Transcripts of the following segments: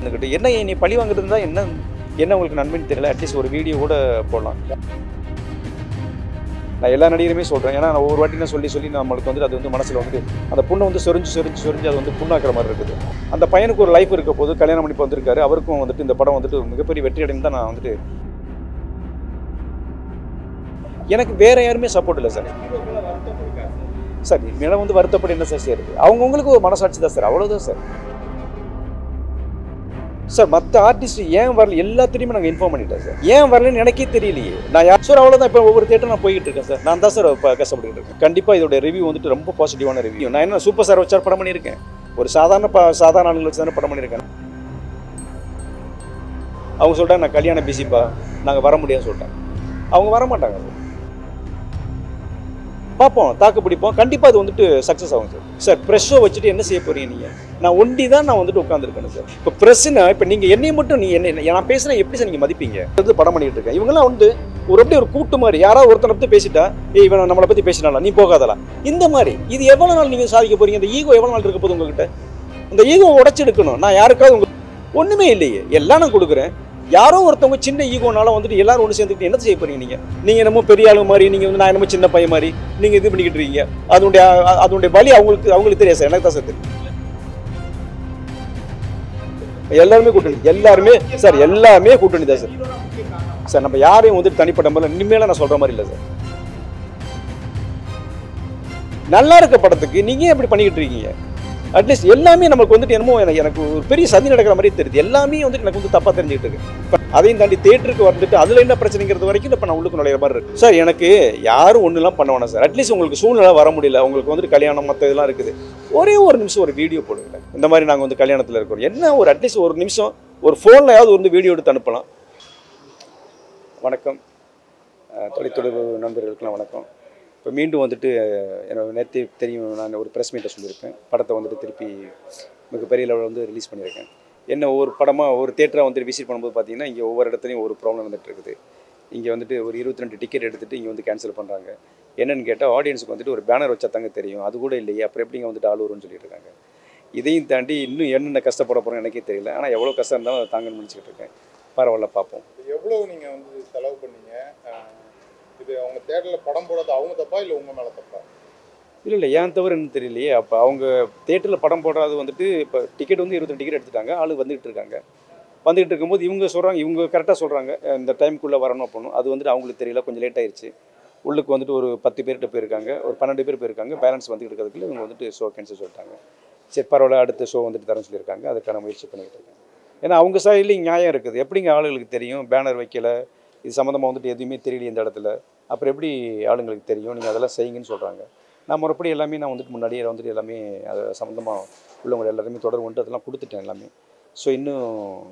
இருந்துக்கிட்டு என்ன நீ பழி வாங்குறது தான் என்ன என்ன உங்களுக்கு நன்மைன்னு தெரியல அட்லீஸ்ட் ஒரு வீடியோ கூட போடலாம் நான் எல்லா நடிகருமே சொல்கிறேன் ஏன்னா நான் ஒவ்வொரு வாட்டி நான் சொல்லி சொல்லி நம்மளுக்கு வந்து அது வந்து மனசில் வந்து அந்த புண்ணை வந்து சொரிஞ்சு சொரிஞ்சு சொரிஞ்சு அது வந்து புண்ணாக்குற மாதிரி இருக்குது அந்த பையனுக்கு ஒரு லைஃப் இருக்க போது கல்யாணம் பண்ணி இப்ப வந்திருக்காரு அவருக்கும் வந்துட்டு இந்த படம் வந்துட்டு மிகப்பெரிய வெற்றி அடைந்து தான் நான் வந்துட்டு எனக்கு வேற யாருமே சப்போர்ட் இல்லை சார் சார் மேலே வந்து வருத்தப்பட்டு என்ன சார் செய்யுது அவங்கவுங்களுக்கு ஒரு மனசாட்சி தான் சார் அவ்வளோதான் சார் சார் மற்ற ஆர்டிஸ்ட் ஏன் வரல எல்லாத்தையுமே நாங்கள் இன்ஃபார்ம் பண்ணிட்டோம் சார் ஏன் வரலன்னு எனக்கே தெரியலையே நான் யார் சார் அவ்வளோதான் இப்போ ஒவ்வொரு தேட்டர் நான் போய்கிட்டு இருக்கேன் சார் நான் தான் சார் இப்போ கஷ்டப்பட்டு இருக்கேன் கண்டிப்பாக இதோட ரிவ்யூ வந்துட்டு ரொம்ப பாசிட்டிவான ரிவ்யூ நான் என்ன சூப்பர் ஸ்டார் வச்சார் படம் பண்ணியிருக்கேன் ஒரு சாதாரண ப சாதாரண ஆளுங்களை வச்சு தானே படம் பண்ணியிருக்கேன் அவங்க சொல்லிட்டாங்க நான் கல்யாணம் பிஸிப்பா நாங்கள் வர முடியாதுன்னு சொல்லிட்டேன் அவங்க வர மாட்டாங்க சார் பார்ப்போம் தாக்கு பிடிப்போம் கண்டிப்பாக அது வந்துட்டு சக்ஸஸ் ஆகும் சார் சார் ப்ரெஷ்ஷோ வச்சுட்டு என்ன செய்ய போறீங்க நீங்கள் நான் ஒண்டி தான் நான் வந்துட்டு உட்காந்துருக்கேன் சார் இப்போ ப்ரெஸ்ஸுனா இப்போ நீங்கள் என்னைய மட்டும் நீ என்ன நான் பேசுகிறேன் எப்படி சார் நீங்கள் மதிப்பீங்க வந்து படம் பண்ணிட்டு இருக்கேன் இவங்கெல்லாம் வந்து ஒரு அப்படியே ஒரு கூட்டு மாதிரி யாராவது ஒருத்தனை பற்றி பேசிட்டா ஏய் இவன் நம்மளை பற்றி பேசினால நீ போகாதலா இந்த மாதிரி இது எவ்வளோ நாள் நீங்கள் சாதிக்க போறீங்க இந்த ஈகோ எவ்வளோ நாள் இருக்க போகுது உங்ககிட்ட இந்த ஈகோ உடைச்செடுக்கணும் நான் யாருக்காவது உங்க ஒன்றுமே இல்லையே எல்லாம் நான் கொடுக்குறேன் யாரோ ஒருத்தவங்க சின்ன ஈகோனால வந்துட்டு எல்லாரும் ஒன்று சேர்ந்துட்டு என்ன செய்ய போறீங்க நீங்க நீங்க என்னமோ பெரிய ஆளு மாதிரி நீங்க வந்து நான் என்னமோ சின்ன பையன் மாதிரி நீங்க இது பண்ணிக்கிட்டு இருக்கீங்க அதனுடைய அ- அதனுடைய வலி அவங்களுக்கு அவங்களுக்கு தெரியாது சார் எனக்கு தான் சார் தெரியும் எல்லாருமே கூட்டணி எல்லாருமே சார் எல்லாமே கூட்டணி தான் சார் சார் நம்ம யாரையும் வந்துட்டு தனிப்பட்ட முறையில் இனிமேல நான் சொல்ற மாதிரி இல்லை சார் நல்லா இருக்க படத்துக்கு நீங்க ஏன் இப்படி பண்ணிக்கிட்டு இருக்கீங்க அட்லீஸ்ட் எல்லாமே நமக்கு வந்துட்டு என்னமோ எனக்கு எனக்கு ஒரு பெரிய சதி நடக்கிற மாதிரி தெரியுது எல்லாமே வந்துட்டு எனக்கு வந்து தப்பாக தெரிஞ்சுக்கிட்டு இருக்கு இப்ப அதையும் தாண்டி தேட்டருக்கு வந்துட்டு அதில் என்ன பிரச்சனைங்கிறது வரைக்கும் இப்போ நான் உள்ளுக்கு நுழையிற மாதிரி இருக்கு சார் எனக்கு யாரும் ஒன்றுலாம் பண்ண வேணாம் சார் அட்லீஸ்ட் உங்களுக்கு சூழ்நிலை வர முடியல உங்களுக்கு வந்துட்டு கல்யாணம் மற்ற இதெல்லாம் இருக்குது ஒரே ஒரு நிமிஷம் ஒரு வீடியோ போடுங்க இந்த மாதிரி நாங்கள் வந்து கல்யாணத்தில் இருக்கிறோம் என்ன ஒரு அட்லீஸ்ட் ஒரு நிமிஷம் ஒரு ஃபோன்லையாவது வந்து வீடியோ எடுத்து அனுப்பலாம் வணக்கம் அஹ், தொலைத்தொடர்பு நண்பர்களுக்கெல்லாம் வணக்கம் இப்போ மீண்டும் வந்துட்டு அஹ், எனக்கு நேற்று தெரியும் நான் ஒரு ப்ரெஸ் மீட்டை சொல்லியிருப்பேன் படத்தை வந்துட்டு திருப்பி மிகப்பெரிய லெவலில் வந்து ரிலீஸ் பண்ணியிருக்கேன் என்ன ஒவ்வொரு படமாக ஒரு தேட்டராக வந்துட்டு விசிட் பண்ணும்போது பார்த்தீங்கன்னா இங்கே ஒவ்வொரு இடத்துலையும் ஒரு ப்ராப்ளம் வந்துட்டு இருக்குது இங்கே வந்துட்டு ஒரு இருபத்தி ரெண்டு டிக்கெட் எடுத்துகிட்டு இங்கே வந்து கேன்சல் பண்ணுறாங்க என்னன்னு கேட்டால் ஆடியன்ஸுக்கு வந்துட்டு ஒரு பேனர் வச்சா தாங்க தெரியும் அது கூட இல்லையே அப்புறம் எப்படிங்க வந்துட்டு ஆள் வரும்னு சொல்லிட்டு இருக்காங்க இதையும் தாண்டி இன்னும் என்னென்ன கஷ்டப்பட போகிறோம் எனக்கே தெரியல ஆனால் எவ்வளோ கஷ்டம் இருந்தாலும் அதை தாங்கன்னு முடிச்சுக்கிட்டு இருக்கேன் பரவாயில்ல பார்ப்போம் எவ்வளவு நீங்க வந்து செலவு பண்ணீங்க அஹ் இது அவங்க தேட்டரில் படம் போடாத அவங்க தப்பா இல்லை உங்க மேல தப்பா இல்லை இல்லை ஏன் தவிர என்ன தெரியலையே அப்போ அவங்க தேட்டரில் படம் போடுறது வந்துட்டு இப்போ டிக்கெட் வந்து இருபத்தி டிக்கெட் எடுத்துட்டாங்க ஆளு வந்துகிட்டு இருக்காங்க வந்துகிட்டு இருக்கும்போது இவங்க சொல்கிறாங்க இவங்க கரெக்டாக சொல்கிறாங்க இந்த டைமுக்குள்ளே வரணும் அப்படின்னு அது வந்துட்டு அவங்களுக்கு தெரியல கொஞ்சம் லேட் ஆயிருச்சு உள்ளுக்கு வந்துட்டு ஒரு பத்து பேர்கிட்ட போயிருக்காங்க ஒரு பன்னெண்டு பேர் போயிருக்காங்க பேலன்ஸ் வந்துட்டு இருக்கிறதுக்குள்ள இவங்க வந்துட்டு ஷோ கேன்சல் சொல்லிட்டாங்க சரி பரவாயில்ல அடுத்த ஷோ வந்துட்டு தரேன்னு சொல்லியிருக்காங்க அதுக்கான முயற்சி பண்ணிக்கிட்டு இருக்காங்க ஏன்னா அவங்க சைட்லேயும் நியாயம் இருக்குது எப்படிங்க ஆளுங்களுக்கு தெரியும் பேனர் வைக்கல இது சம்மந்தமாக வந்துட்டு எதுவுமே தெரியல இந்த இடத்துல அப்புறம் எப்படி ஆளுங்களுக்கு தெரியும் நீங்கள் அதெல்லாம் செய்யுங்கன்னு சொல்கிறாங்க நான் முறைப்படி எல்லாமே நான் வந்துட்டு முன்னாடியே வந்துட்டு எல்லாமே அது சம்மந்தமாக உள்ளவங்க எல்லாருமே தொடர்பு வந்துட்டு அதெல்லாம் கொடுத்துட்டேன் எல்லாமே ஸோ இன்னும்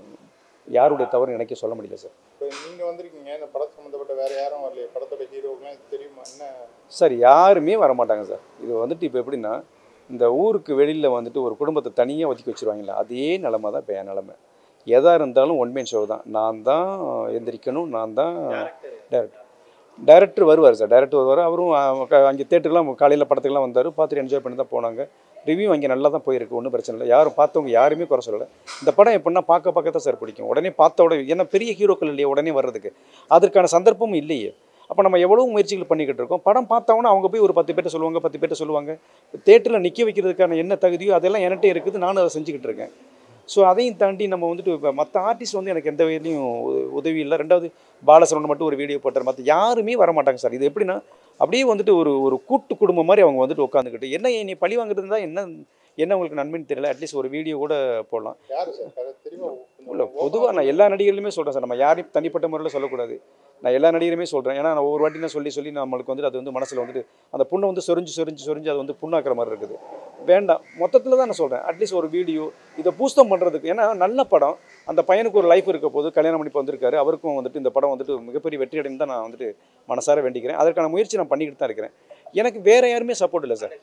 யாருடைய தவறு எனக்கே சொல்ல முடியல சார் இப்போ நீங்க வந்திருக்கீங்க இந்த படம் சம்மந்தப்பட்ட வேற யாரும் வரலையே படத்தோட ஹீரோக்கெல்லாம் இது தெரியுமா என்ன சார் யாருமே வர மாட்டாங்க சார் இது வந்துட்டு இப்போ எப்படின்னா இந்த ஊருக்கு வெளியில் வந்துட்டு ஒரு குடும்பத்தை தனியாக ஒதுக்கி வச்சிருவாங்களா அதே நிலமை தான் இப்போ என் நிலமை எதாக இருந்தாலும் ஒன் மேன் ஷோ தான் நான் தான் எந்திரிக்கணும் நான் தான் டேரக்டர் டைரக்டர் வருவார் சார் டைரக்டர் வருவார் அவரும் அஹ், க- அங்கே தேட்டருக்குலாம் காலையில் படத்துக்குலாம் வந்தார் பார்த்துட்டு என்ஜாய் பண்ணி தான் போனாங்க ரிவ்யூ அங்கே நல்லா தான் போயிருக்கு ஒன்றும் பிரச்சனை இல்லை யாரும் பார்த்தவங்க யாருமே குறை சொல்லலை இந்த படம் எப்படின்னா பார்க்க பார்க்க தான் சார் பிடிக்கும் உடனே பார்த்த உடனே ஏன்னா பெரிய ஹீரோக்கள் இல்லையே உடனே வர்றதுக்கு அதற்கான சந்தர்ப்பமும் இல்லையே அப்போ நம்ம எவ்வளோ முயற்சிகள் பண்ணிக்கிட்டு இருக்கோம் படம் பார்த்தவொன்னே அவங்க போய் ஒரு பத்து பேர்ட்ட சொல்லுவாங்க பத்து பேர்ட்ட சொல்லுவாங்க தேட்டரில் நிற்க வைக்கிறதுக்கான என்ன தகுதியோ அதெல்லாம் என்கிட்ட இருக்குது நானும் அதை செஞ்சுக்கிட்டு இருக்கேன் ஸோ அதையும் தாண்டி நம்ம வந்துட்டு இப்போ மற்ற ஆர்டிஸ்ட் வந்து எனக்கு எந்த வகையிலையும் உ- உதவி இல்லை ரெண்டாவது பாலசரவணன் மட்டும் ஒரு வீடியோ போட்டார் மற்ற யாருமே வர மாட்டாங்க சார் இது எப்படின்னா அப்படியே வந்துட்டு ஒரு ஒரு கூட்டு குடும்பம் மாதிரி அவங்க வந்துட்டு உட்காந்துக்கிட்டு என்ன நீ பழி வாங்குறது தான் என்ன என்ன உங்களுக்கு நன்மைன்னு தெரியல அட்லீஸ்ட் ஒரு வீடியோ கூட போடலாம் யாரு சார் கதை தெரியுமா இல்லை பொதுவாக நான் எல்லா நடிகர்களுமே சொல்கிறேன் சார் நம்ம யாரையும் தனிப்பட்ட முறையில் சொல்லக்கூடாது நான் எல்லா நடிகருமே சொல்கிறேன் ஏன்னா நான் ஒவ்வொரு வாட்டி நான் சொல்லி சொல்லி நம்மளுக்கு வந்துட்டு அது வந்து மனசில் வந்துட்டு அந்த புண்ணை வந்து சொரிஞ்சு சொரிஞ்சு சொரிஞ்சு அது வந்து புண்ணாக்குற மாதிரி இருக்குது வேண்டாம் மொத்தத்தில் தான் நான் சொல்கிறேன் அட்லீஸ்ட் ஒரு வீடியோ இதை பூஸ்தம் பண்ணுறதுக்கு ஏன்னா நல்ல படம் அந்த பையனுக்கு ஒரு லைஃப் இருக்க போது கல்யாணம் பண்ணி இப்ப வந்திருக்காரு அவருக்கும் வந்துட்டு இந்த படம் வந்துட்டு மிகப்பெரிய வெற்றி அடைந்து தான் நான் வந்துட்டு மனசார வேண்டிக்கிறேன் அதற்கான முயற்சி நான் பண்ணிக்கிட்டு தான் இருக்கிறேன் எனக்கு வேற யாருமே சப்போர்ட் இல்லை சார்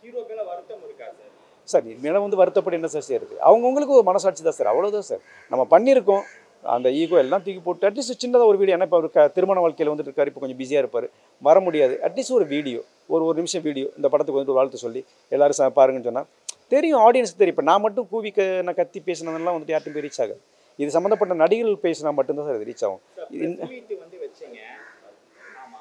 சார் மேலே வந்து வருத்தப்பட்டு என்ன சார் செய்யுது அவங்கவுங்களுக்கு ஒரு மனசாட்சி தான் சார் அவ்வளோதான் சார் நம்ம பண்ணியிருக்கோம் அந்த ஈகோ எல்லாம் தூக்கி போட்டு அட்லீஸ்ட் சின்னதாக ஒரு வீடியோ ஏன்னா இப்போ அவர் க திருமண வாழ்க்கையில் வந்துட்டு இருக்காரு இப்போ கொஞ்சம் பிஸியாக இருப்பார் வர முடியாது அட்லீஸ்ட் ஒரு வீடியோ ஒரு ஒரு நிமிஷம் வீடியோ இந்த படத்துக்கு வந்து ஒரு வாழ்த்து சொல்லி எல்லாரும் ச- பாருங்கன்னு சொன்னால் தெரியும் ஆடியன்ஸ்க்கு தெரியும் இப்போ நான் மட்டும் கூவி க நான் கத்தி பேசினதெல்லாம் வந்துட்டு யார்ட்டும் போய் ரீச் ஆகாது இது சம்மந்தப்பட்ட நடிகர்கள் பேசினா மட்டும்தான் சார் இது ரீச் ஆகும் இது- ப்ரெஸ் மீட் வந்து வச்சீங்க ஆமா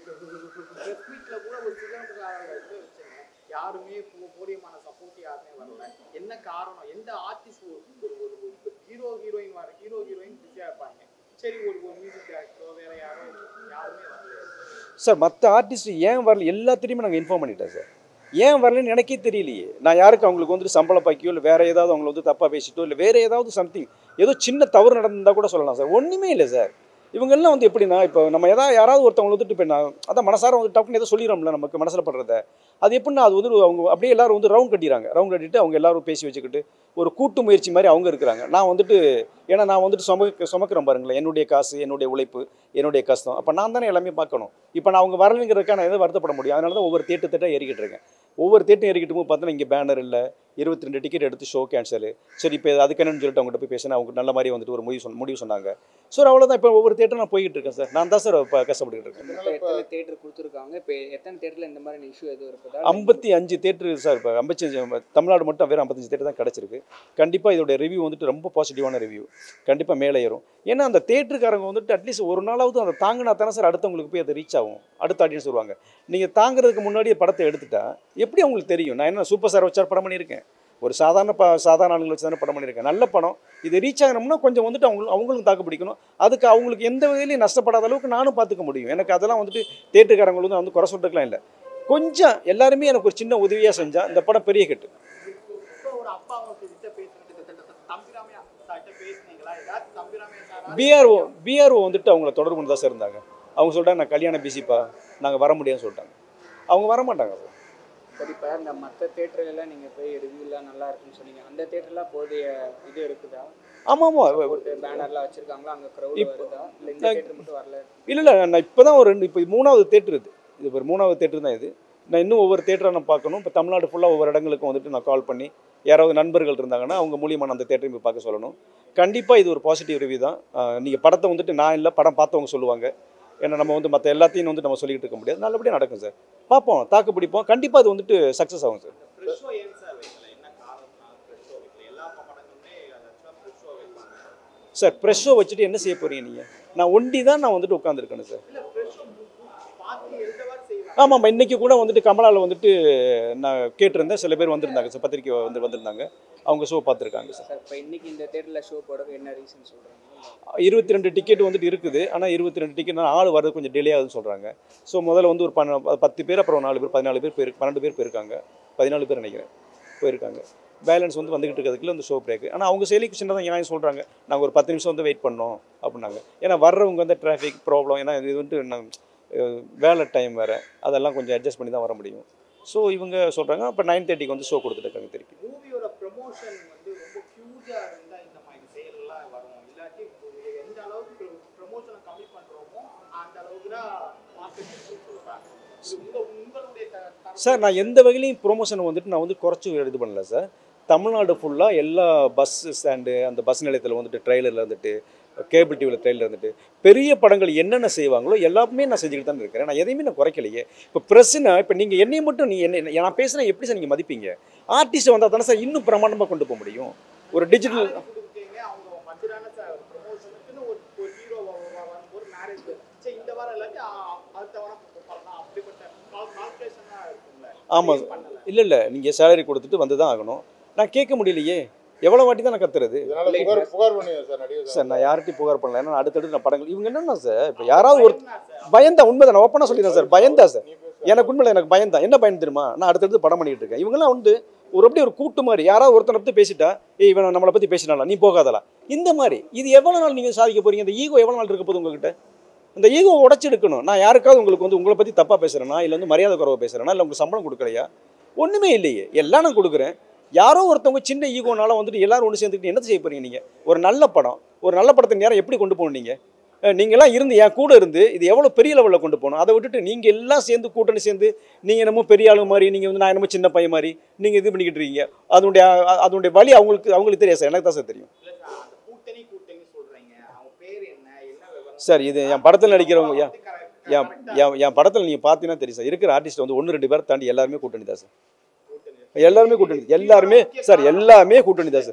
ப்ரெஸ் மீட்ல கூட ஒரு சிலம்பரங்களை வந்து வச்சீங்க யாருமே போ- போதியமான சப்போர்ட் யாருமே வரல என்ன காரணம் எந்த ஆர்டிஸ்ட் ஒரு ஒரு ஹீரோ ஹீரோயின் வர ஹீரோ ஹீரோயின் பிஸியா இருப்பாங்க சரி ஒரு ஒரு மியூசிக் டேரக்டரோ வேற யாரோ யாருமே வரல சார் மற்ற ஆர்டிஸ்ட் ஏன் வரல எல்லாத்தையுமே நாங்கள் இன்ஃபார்ம் பண்ணிட்டோம் சார் ஏன் வரலன்னு எனக்கே தெரியலையே நான் யாருக்கு அவங்களுக்கு வந்துட்டு சம்பளம் பாக்கியோ இல்லை வேறு ஏதாவது அவங்களை வந்து தப்பாக பேசிட்டோ இல்லை வேறு ஏதாவது சம்திங் ஏதோ சின்ன தவறு நடந்தால் கூட சொல்லலாம் சார் ஒன்றுமே இல்லை சார் இவங்கெல்லாம் வந்து எப்படின்னா இப்போ நம்ம எதாவது யாராவது ஒருத்தவங்க வந்துட்டு இப்போ நான் அதான் மனசார வந்து டக்குன்னு ஏதோ சொல்லிடுறோம்ல நமக்கு மனசில் படுறத அது எப்படின்னா அது வந்து அவங்க அப்படியே எல்லாரும் வந்து ரவுண்ட் கட்டிடுறாங்க ரவுண்ட் கட்டிட்டு அவங்க எல்லாரும் பேசி வச்சுக்கிட்டு ஒரு கூட்டு முயற்சி மாதிரி அவங்க இருக்கிறாங்க நான் வந்துட்டு ஏன்னா நான் வந்துட்டு சுமக்க சுமக்கிறேன் பாருங்களேன் என்னுடைய காசு என்னுடைய உழைப்பு என்னுடைய கஷ்டம் அப்போ நான் தானே எல்லாமே பார்க்கணும் இப்போ நான் அவங்க வரலைங்கிறதுக்காக நான் எதுவும் வருத்தப்பட முடியும் அதனால தான் ஒவ்வொரு தேட்டு தேட்டாக ஏறிக்கிட்டு இருக்கேன் ஒவ்வொரு தேட்டும் ஏறிக்கிட்டு போது பார்த்தோன்னா இங்கே பேனர் இல்லை இருபத்தி ரெண்டு டிக்கெட் எடுத்து ஷோ கேன்சல் சரி இப்போ அதுக்கு என்னன்னு சொல்லிட்டு அவங்ககிட்ட போய் பேசினா அவங்க நல்ல மாதிரி வந்துட்டு ஒரு முடிவு சொன்ன முடிவு சொன்னாங்க சார் அவ்வளோதான் இப்போ ஒவ்வொரு தேட்டரும் நான் போய்கிட்டு இருக்கேன் சார் நான் தான் சார் இப்போ கஷ்டப்பட்டுக்கிட்டு இருக்கேன் இதனால இப்போ இப்ப எத்தனை தேட்டர் கொடுத்துருக்காங்க இப்போ எத்தனை தேட்டரில் இந்த மாதிரி இஷ்யூ எதுவும் இருக்குதா ஐம்பத்தி அஞ்சு தேட்டரு சார் இப்போ ஐம்பத்தஞ்சு தமிழ்நாடு மட்டும் வெறும் ஐம்பத்தஞ்சு தேட்டர் தான் கிடச்சிருக்கு கண்டிப்பாக இதோட ரிவ்யூ வந்துட்டு ரொம்ப பாசிட்டிவான ரிவ்யூ கண்டிப்பாக மேலே ஏறும் ஏன்னா அந்த தேட்டருக்காரங்க வந்துட்டு அட்லீஸ்ட் ஒரு நாளாவது அதை தாங்கினா தானே சார் அடுத்தவங்களுக்கு போய் அது ரீச் ஆகும் அடுத்த ஆடியன்ஸ் வருவாங்க நீங்கள் தாங்கிறதுக்கு முன்னாடியே படத்தை எடுத்துட்டா எப்படி அவங்களுக்கு தெரியும் நான் என்ன சூப்பர் ஸ்டார் வச்சார் படம் பண்ணியிருக்கேன் ஒரு சாதாரண ப சாதாரண ஆளுங்களை வச்சு தானே படம் பண்ணியிருக்கேன் நல்ல படம் இது ரீச் ஆகணும்னா கொஞ்சம் வந்துட்டு அவங்க அவங்களும் தாக்கு பிடிக்கணும் அதுக்கு அவங்களுக்கு எந்த வகையிலையும் நஷ்டப்படாத அளவுக்கு நானும் பார்த்துக்க முடியும் எனக்கு அதெல்லாம் வந்துட்டு தேட்டருக்காரங்க வந்து நான் வந்து குறை சொல்றதுக்குலாம் இல்லை கொஞ்சம் எல்லாருமே எனக்கு ஒரு சின்ன உதவியாக செஞ்சா இந்த படம் பெரிய ஹிட் இப்போ ஒரு அப்பா அவங்க கிட்ட பேசுறது தம்பிராமையா சார்கிட்ட பேசுனீங்களா ஏதாச்சும் தம்பிராமையா சாரா பிஆர்ஓ பிஆர்ஓ வந்துட்டு அவங்கள தொடர்பு கொண்டு தான் சார் இருந்தாங்க அவங்க சொல்லிட்டாங்க நான் கல்யாணம் பிஸிப்பா நாங்கள் வர முடியாதுன்னு சொல்லிட்டாங்க அவங்க வர மாட்டாங்க சார் சரி இப்போ இந்த மற்ற தேட்டர்கள்லாம் நீங்கள் போய் ரிவ்யூலாம் நல்லா இருக்குன்னு சொன்னீங்க அந்த தேட்டர்லாம் போதிய இது இருக்குதா ஆமாம் ஆமாம் போட்டு பேனர்லாம் வச்சிருக்காங்களா அங்கே க்ரௌட் வருதா இல்லை இந்த தேட்டர் மட்டும் வரல இல்லை இல்லை நான் இப்போ தான் ஒரு ரெண்டு இப்போ இது மூணாவது தேட்டர் இது இது ஒரு மூணாவது தேட்டர் தான் இது நான் இன்னும் ஒவ்வொரு தேட்டரை நான் பார்க்கணும் இப்போ தமிழ்நாடு ஃபுல்லாக ஒவ்வொரு இடங்களுக்கும் வந்துட்டு நான் கால் பண்ணி யாராவது நண்பர்கள் இருந்தாங்கன்னா அவங்க மூலியமாக நான் அந்த தேட்டரையும் போய் பார்க்க சொல்லணும் கண்டிப்பாக இது ஒரு பாசிட்டிவ் ரிவ்யூ தான் நீங்கள் படத்தை வந்துட்டு நான் இல்லை படம் பார்த்தவங்க சொல்லுவாங்க ஏன்னா நம்ம வந்து மற்ற எல்லாத்தையும் வந்து நம்ம சொல்லிக்கிட்டு இருக்க முடியாது நல்லபடியாக நடக்கும் சார் பார்ப்போம் தாக்கு பிடிப்போம் கண்டிப்பாக அது வந்துட்டு சக்ஸஸ் ஆகும் சார் ஃப்ரெஷ் ஷோ ஏன் சார் வைக்கல என்ன காரணம்னா ஃப்ரெஷ் ஷோ வைக்கல எல்லா படங்களுமே ஆக்சுவலாக ஃப்ரெஷ் ஷோ வைப்பாங்க சார் ப்ரெஷ்ஷோ வச்சுட்டு என்ன செய்ய போறீங்க நீங்கள் நான் ஒண்டி தான் நான் வந்துட்டு உட்காந்துருக்கேன் சார் இல்ல ஃப்ரெஷ் ஷோ பார்த்து எழுதவாறு செய்வாங்க ஆமாம் ஆமாம் இன்றைக்கி கூட வந்துட்டு கமலாவில் வந்துட்டு நான் கேட்டிருந்தேன் சில பேர் வந்திருந்தாங்க சார் பத்திரிக்கை வந்து வந்திருந்தாங்க அவங்க ஷோ பார்த்துருக்காங்க சார் சார் இப்போ இன்னைக்கு இந்த தேட்டரில் ஷோ போடுறது என்ன ரீசன் சொல்கிறாங்க இருபத்தி ரெண்டு டிக்கெட் வந்துட்டு இருக்குது ஆனால் இருபத்தி ரெண்டு டிக்கெட் ஆள் வரது கொஞ்சம் டிலே ஆகுதுன்னு சொல்கிறாங்க ஸோ முதல்ல வந்து ஒரு பன்ன பத்து பேர் அப்புறம் நாலு பேர் பதினாலு பேர் போயிரு பன்னெண்டு பேர் போயிருக்காங்க பதினாலு பேர் நினைக்கிறேன் போயிருக்காங்க பேலன்ஸ் வந்து வந்துகிட்டு இருக்கிறதுக்குள்ள இந்த ஷோ பிரேக் ஆனால் அவங்க செயலிக்கு சின்னதாக ஏன் சொல்கிறாங்க நாங்கள் ஒரு பத்து நிமிஷம் வந்து வெயிட் பண்ணோம் அப்படின்னாங்க ஏன்னா வர்றவங்க வந்து டிராஃபிக் ப்ராப்ளம் ஏன்னா இது வந்துட்டு நான், அஹ், வேலை டைம் வேறு அதெல்லாம் கொஞ்சம் அட்ஜஸ்ட் பண்ணி தான் வர முடியும் ஸோ இவங்க சொல்கிறாங்க அப்போ நைன் தேர்ட்டிக்கு வந்து ஷோ கொடுத்துட்டு திருப்பி மூவியோட ப்ரொமோஷன் வந்து ரொம்ப ஹியூஜா இருந்தா இந்த மாதிரி செயல்லாம் வரும் இல்லாட்டி இது எந்த அளவுக்கு ப்ரொமோஷனை கம்மி பண்றோமோ அந்த அளவுக்கு தான் மார்க்கெட் சொல்றாங்க இது உங்க உங்களுடைய த- தரப்பு- சார் நான் எந்த வகையிலையும் ப்ரொமோஷன் வந்துட்டு நான் வந்து குறைச்சி இது பண்ணல சார் தமிழ்நாடு ஃபுல்லாக எல்லா பஸ் ஸ்டாண்டு அந்த பஸ் நிலையத்தில் வந்துட்டு ட்ரெயிலரில் வந்துட்டு கேபிள் டிவியில் ட்ரெயிலர் இருந்துட்டு பெரிய படங்கள் என்னென்ன செய்வாங்களோ எல்லாமே நான் செஞ்சுக்கிட்டு தான் இருக்கிறேன் நான் எதையுமே நான் குறைக்கலையே இப்போ ப்ரெஸ்ஸுனா இப்போ நீங்கள் என்னையை மட்டும் நீ என்ன நான் பேசுனா எப்படி சார் நீங்கள் மதிப்பீங்க ஆர்டிஸ்ட் வந்தால் தானே சார் இன்னும் பிரமாண்டமாக கொண்டு போக முடியும் ஒரு டிஜிட்டல் salary கொடுக்குறீங்க அவங்க மதுரான ப்ரொமோஷனுக்குன்னு ஒரு ஒரு ஹீரோ வரும்போது மேரேஜ் சரி இந்த வாரம் இல்லாட்டி அ- அடுத்த வாரம் பண்ணலாம் அப்படிப்பட்ட கால்குலேஷனாக இருக்கும்ல ஆமாம் பண்ணல இல்லை இல்லை நீங்கள் சேலரி கொடுத்துட்டு வந்து தான் ஆகணும் நான் கேட்க முடியலையே எவ்வளோ வாட்டி தான் நான் கத்துறது இதனால புகார் புகார் பண்ணுவீங்க சார் நடிகர் சார் நான் யார்கிட்டையும் புகார் பண்ணல ஏன்னா அடுத்தடுத்து நான் படங்கள் இவங்க என்னன்னா சார் இப்போ யாராவது ஒரு பயந்தா உண்மைதான் நான் ஓப்பனாக சொல்லிடுறேன் சார் பயந்தா சார் நீ பேசு. எனக்கு உண்மையில எனக்கு பயந்தா என்ன பயன் தெரியுமா நான் அடுத்தடுத்து படம் பண்ணிட்டு இருக்கேன் இவங்கெல்லாம் வந்து ஒரு அப்படியே ஒரு கூட்டு மாதிரி யாராவது ஒருத்தனை பற்றி பேசிட்டா ஏய் இவன் நம்மளை பற்றி பேசினாலாம் நீ போகாதலா இந்த மாதிரி இது எவ்வளோ நாள் நீங்கள் சாதிக்க போறீங்க இந்த ஈகோ எவ்வளோ நாள் இருக்க போகுது உங்ககிட்ட இந்த ஈகோ உடச்சி எடுக்கணும் நான் யாருக்காவது உங்களுக்கு வந்து உங்களை பற்றி தப்பாக பேசுகிறேன்னா இல்லை வந்து மரியாதை குறைவாக பேசுகிறேன்னா இல்லை உங்களுக்கு சம்பளம் கொடுக்கலையா ஒன்றுமே இல்லையே எல்லாம் நான் கொடுக்குறேன் யாரோ ஒருத்தவங்க சின்ன ஈகோனால வந்துட்டு எல்லாரும் ஒன்று சேர்ந்துக்கிட்டு என்ன செய்ய போறீங்க நீங்கள் ஒரு நல்ல படம் ஒரு நல்ல படத்தை நேரம் எப்படி கொண்டு போகணும் நீங்கள் நீங்கள்லாம் இருந்து என் கூட இருந்து இது எவ்வளோ பெரிய லெவலில் கொண்டு போகணும் அதை விட்டுட்டு நீங்கள் எல்லாம் சேர்ந்து கூட்டணி சேர்ந்து நீங்கள் என்னமோ பெரிய ஆளு மாதிரி நீங்கள் வந்து நான் என்னமோ சின்ன பையன் மாதிரி நீங்கள் இது பண்ணிக்கிட்டு இருக்கீங்க அதனுடைய அ- அதனுடைய வழி அவங்களுக்கு அவங்களுக்கு தெரியாது சார் எனக்கு தான் சார் தெரியும் இல்ல சார் அந்த கூட்டணி கூட்டணி சொல்றீங்க அவங்க பேர் என்ன என்ன விவரம் சார் இது என் படத்தில் நடிக்கிறவங்க ஏன் வந்து correct- என் correct ஆ என் என் படத்தில் நீங்கள் பார்த்தீங்கன்னா தெரியும் சார் இருக்கிற ஆர்டிஸ்ட் வந்து ஒன்று ரெண்டு பேர் தாண்டி எல்லாருமே கூட்டணி தான் சார் கூட்டணி. எல்லாருமே கூட்டணி எல்லாருமே சார் எல்லாமே கூட்டணி தான் சார் ஹீரோரா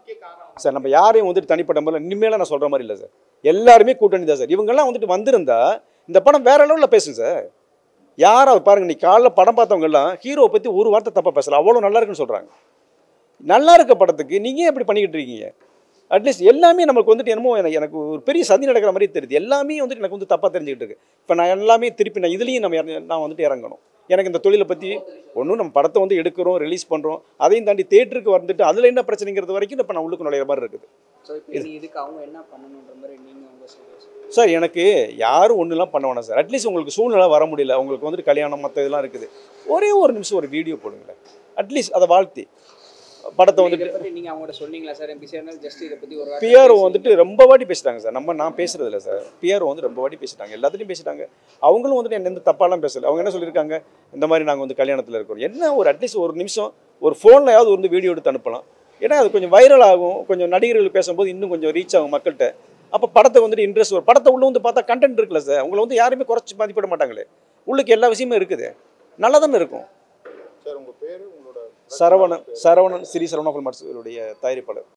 முக்கிய காரணம் சார் நம்ம யாரையும் வந்துட்டு தனிப்பட்ட முறையில் இனிமேல நான் சொல்கிற மாதிரி இல்லை சார் எல்லாருமே கூட்டணி தான் சார் இவங்கெல்லாம் வந்துட்டு வந்திருந்தா இந்த படம் வேற லெவலில் பேசும் சார் யாராவது பாருங்க நீ காலைல படம் பார்த்தவங்க எல்லாம் ஹீரோவை பற்றி ஒரு வார்த்தை தப்பாக பேசல அவ்வளோ நல்லா இருக்குன்னு சொல்கிறாங்க நல்லா இருக்க படத்துக்கு நீங்கள் ஏன் இப்படி பண்ணிக்கிட்டு இருக்கீங்க அட்லீஸ்ட் எல்லாமே நமக்கு வந்துட்டு என்னமோ எனக்கு எனக்கு ஒரு பெரிய சதி நடக்கிற மாதிரி தெரியுது எல்லாமே வந்துட்டு எனக்கு வந்து தப்பாக தெரிஞ்சுக்கிட்டு இருக்கு இப்போ நான் எல்லாமே திருப்பி நான் இதுலேயும் நம்ம இறங்க- நான் வந்துட்டு இறங்கணும் எனக்கு இந்த தொழிலை பற்றி ஒன்றும் நம்ம படத்தை வந்து எடுக்கிறோம் ரிலீஸ் பண்ணுறோம் அதையும் தாண்டி தேட்டருக்கு வந்துட்டு அதில் என்ன பிரச்சனைங்கிறது வரைக்கும் இப்போ நான் உள்ளுக்கு நுழையிற மாதிரி இருக்குது ஸோ இப்போ இனி இதுக்கு அவங்க என்ன பண்ணணுன்ற மாதிரி நீங்கள் உங்கள் சொல்லுங்கள் சார் எனக்கு யாரும் ஒன்றுலாம் பண்ண வேணாம் சார் அட்லீஸ்ட் உங்களுக்கு சூழ்நிலை வர முடியல உங்களுக்கு வந்துட்டு கல்யாணம் மற்ற இதெல்லாம் இருக்குது ஒரே ஒரு நிமிஷம் ஒரு வீடியோ போடுங்களேன் அட்லீஸ்ட் அதை வாழ்த்தி படத்தை வந்துட்டு இதை பற்றி நீங்கள் அவங்கள்ட்ட சொன்னீங்களா சார் பிஸியாக இருந்தாலும் ஜஸ்ட் இதை பற்றி ஒரு வார்த்தை பிஆர்ஓ பேசி- வந்துட்டு ரொம்ப வாட்டி பேசிட்டாங்க சார் நம்ம நான் பேசுறது இல்லை சார் பிஆர்ஓ வந்து ரொம்ப வாட்டி பேசிட்டாங்க எல்லாத்துலையும் பேசிட்டாங்க அவங்களும் வந்துட்டு என்ன எந்த தப்பாலாம் பேசல அவங்க என்ன சொல்லியிருக்காங்க இந்த மாதிரி நாங்கள் வந்து கல்யாணத்தில் இருக்கோம் என்ன ஒரு அட்லீஸ்ட் ஒரு நிமிஷம் ஒரு ஃபோன்லையாவது வந்து வீடியோ எடுத்து அனுப்பலாம் ஏன்னா அது கொஞ்சம் வைரல் ஆகும் கொஞ்சம் நடிகர்கள் பேசும்போது இன்னும் கொஞ்சம் ரீச் ஆகும் மக்கள்கிட்ட அப்போ படத்தை வந்துட்டு இன்ட்ரெஸ்ட் வரும் படத்தை உள்ள வந்து பார்த்தா கண்டென்ட் இருக்குல்ல சார் உங்களை வந்து யாருமே குறைச்சி மதிப்பிட மாட்டாங்களே உள்ளுக்கு எல்லா விஷயமும் இருக்குது நல்லா தானே இருக்கும் சார் உங்க பேரு உங்களோட சரவணன் சரவணன் ஸ்ரீ சரவண ஃபில்மார்ஸுடைய தயாரிப்பாளர்